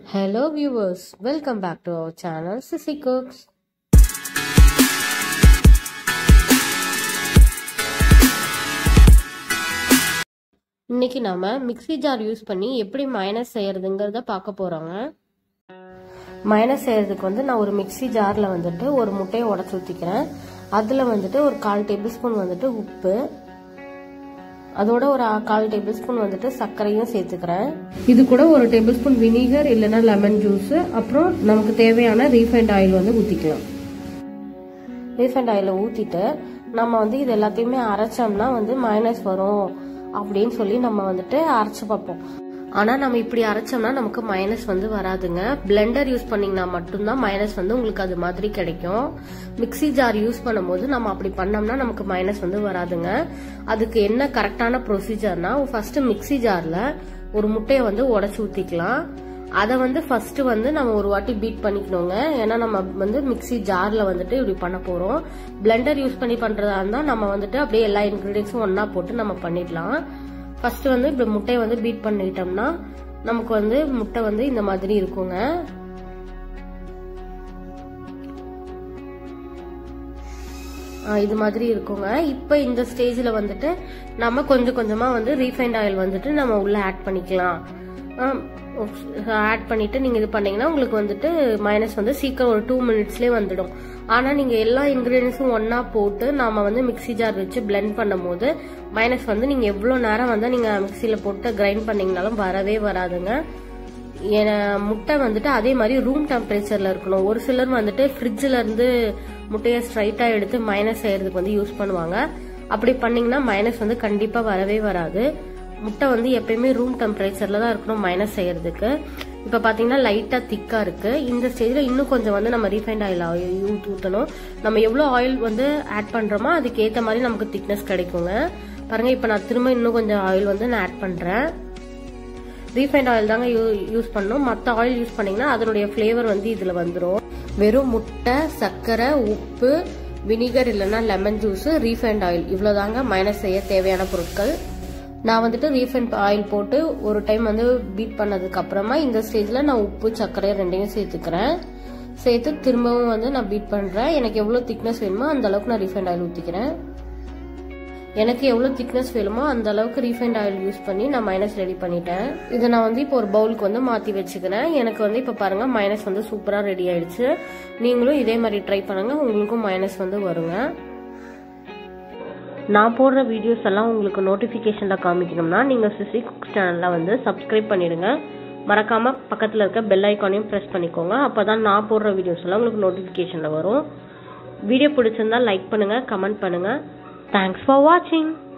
Hello viewers, welcome back to our channel Sissy Cooks. இன்னைக்கு நாம mixie jar use பண்ணி எப்படி மைனஸ் செய்யறதுங்கிறத பார்க்க போறோங்க மைனஸ் செய்யறதுக்கு வந்து நான் ஒரு மிக்ஸி ஜார்ல வந்துட்டு ஒரு முட்டையை உடச்சி ஊற்றிக்கிறேன் அதுல வந்துட்டு ஒரு கால் டேபிள் ஸ்பூன் வந்துட்டு உப்பு அதோட ஒரு கால் டேபிள் ஸ்பூன் வந்துட்டு சர்க்கரையும் சேர்த்துக்கிறேன் இது கூட ஒரு டேபிள் ஸ்பூன் வினிகர் இல்லைன்னா லெமன் ஜூஸ் அப்புறம் நமக்கு தேவையான ரீஃபைண்ட் ஆயில் வந்து ஊற்றிக்கலாம் ரீஃபைண்ட் ஆயிலை ஊற்றிட்டு நம்ம வந்து இது எல்லாத்தையுமே அரைச்சோம்னா வந்து மைனஸ் வரும் அப்படின்னு சொல்லி நம்ம வந்துட்டு அரைச்சு பார்ப்போம் ஆனால் நம்ம இப்படி அரைச்சோம்னா நமக்கு மைனஸ் வந்து வராதுங்க பிளெண்டர் யூஸ் பண்ணிங்கன்னா மட்டும்தான் மைனஸ் வந்து உங்களுக்கு அது மாதிரி கிடைக்கும் மிக்ஸி ஜார் யூஸ் பண்ணும்போது நம்ம அப்படி பண்ணோம்னா நமக்கு மைனஸ் வந்து வராதுங்க அதுக்கு என்ன கரெக்டான ப்ரொசீஜர்னா ஃபர்ஸ்ட் மிக்ஸி ஜாரில் ஒரு முட்டையை வந்து உடச்சி ஊற்றிக்கலாம் அதை வந்து ஃபர்ஸ்ட் வந்து நம்ம ஒரு வாட்டி பீட் பண்ணிக்கணுங்க ஏன்னா நம்ம வந்து மிக்ஸி ஜார்ல வந்துட்டு இப்படி பண்ண போறோம் பிளெண்டர் யூஸ் பண்ணி பண்றதா இருந்தா நம்ம வந்துட்டு அப்படியே எல்லா இன்கிரீடியன்ஸும் ஒன்னா போட்டு நம்ம பண்ணிடலாம் ஃபர்ஸ்ட் வந்து இப்படி முட்டையை வந்து பீட் பண்ணிட்டோம்னா நமக்கு வந்து முட்டை வந்து இந்த மாதிரி இருக்குங்க இது மாதிரி இருக்குங்க இப்போ இந்த ஸ்டேஜில் வந்துட்டு நம்ம கொஞ்சம் கொஞ்சமாக வந்து ரீஃபைண்ட் ஆயில் வந்துட்டு நம்ம உள்ளே ஆட் பண்ணிக்கலாம் ஆட் பண்ணிட்டு நீங்க இது பண்ணீங்கன்னா உங்களுக்கு வந்துட்டு மைனஸ் வந்து சீக்கிரம் ஒரு டூ மினிட்ஸ்லேயே வந்துடும் ஆனால் நீங்க எல்லா இன்கிரீடியன்ஸும் ஒன்னா போட்டு நாம வந்து மிக்ஸி ஜார் வச்சு பிளெண்ட் பண்ணும் போது மைனஸ் வந்து நீங்க எவ்வளோ நேரம் வந்து நீங்க மிக்சியில போட்டு கிரைண்ட் பண்ணீங்கனாலும் வரவே வராதுங்க முட்டை வந்துட்டு அதே மாதிரி ரூம் டெம்பரேச்சர்ல இருக்கணும் ஒரு சிலர் வந்துட்டு ஃப்ரிட்ஜில் இருந்து முட்டையை ஸ்ட்ரைட்டா எடுத்து மைனஸ் செய்யறதுக்கு வந்து யூஸ் பண்ணுவாங்க அப்படி பண்ணீங்கன்னா மைனஸ் வந்து கண்டிப்பா வரவே வராது முட்டை வந்து எப்பயுமே ரூம் டெம்பரேச்சர்ல தான் இருக்கணும் மைனஸ் செய்யறதுக்கு இப்போ பார்த்தீங்கன்னா லைட்டாக திக்காக இருக்கு இந்த ஸ்டேஜில் இன்னும் கொஞ்சம் வந்து நம்ம ரீஃபைண்ட் ஆயில் ஊற்றி ஊற்றணும் நம்ம எவ்வளோ ஆயில் வந்து ஆட் பண்ணுறோமோ அதுக்கு ஏற்ற மாதிரி நமக்கு திக்னஸ் கிடைக்குங்க பாருங்க இப்போ நான் திரும்ப இன்னும் கொஞ்சம் ஆயில் வந்து நான் ஆட் பண்ணுறேன் ரீஃபைண்ட் ஆயில் தாங்க யூஸ் பண்ணணும் மற்ற ஆயில் யூஸ் பண்ணீங்கன்னா அதனுடைய ஃப்ளேவர் வந்து இதில் வந்துடும் வெறும் முட்டை சர்க்கரை உப்பு வினிகர் இல்லைன்னா லெமன் ஜூஸ் ரீஃபைண்ட் ஆயில் இவ்வளோதாங்க மைனஸ் செய்ய தேவையான பொருட்கள் நான் வந்துட்டு ரீஃபைண்ட் ஆயில் போட்டு ஒரு டைம் வந்து பீட் பண்ணதுக்கு அப்புறமா இந்த ஸ்டேஜில் நான் உப்பு சர்க்கரை ரெண்டையும் சேர்த்துக்கிறேன் சேர்த்து திரும்பவும் வந்து நான் பீட் பண்ணுறேன் எனக்கு எவ்வளோ திக்னஸ் வேணுமோ அந்த அளவுக்கு நான் ரீஃபைண்ட் ஆயில் ஊற்றிக்கிறேன் எனக்கு எவ்வளோ திக்னஸ் வேணுமோ அந்த அளவுக்கு ரீஃபைண்ட் ஆயில் யூஸ் பண்ணி நான் மைனஸ் ரெடி பண்ணிட்டேன் இதை நான் வந்து இப்போ ஒரு பவுலுக்கு வந்து மாற்றி வச்சுக்கிறேன் எனக்கு வந்து இப்போ பாருங்க மைனஸ் வந்து சூப்பராக ரெடி ஆயிடுச்சு நீங்களும் இதே மாதிரி ட்ரை பண்ணுங்க உங்களுக்கும் மைனஸ் வந்து வருங்க நான் போடுற வீடியோஸ் எல்லாம் உங்களுக்கு நோட்டிஃபிகேஷனில் காமிக்கணும்னா நீங்கள் சிசி குக்ஸ் சேனலில் வந்து சப்ஸ்கிரைப் பண்ணிடுங்க மறக்காமல் பக்கத்தில் இருக்க பெல் ஐக்கானையும் ப்ரெஸ் பண்ணிக்கோங்க அப்போ தான் நான் போடுற வீடியோஸ் எல்லாம் உங்களுக்கு நோட்டிஃபிகேஷனில் வரும் வீடியோ பிடிச்சிருந்தா லைக் பண்ணுங்கள் கமெண்ட் பண்ணுங்கள் தேங்க்ஸ் ஃபார் வாட்சிங்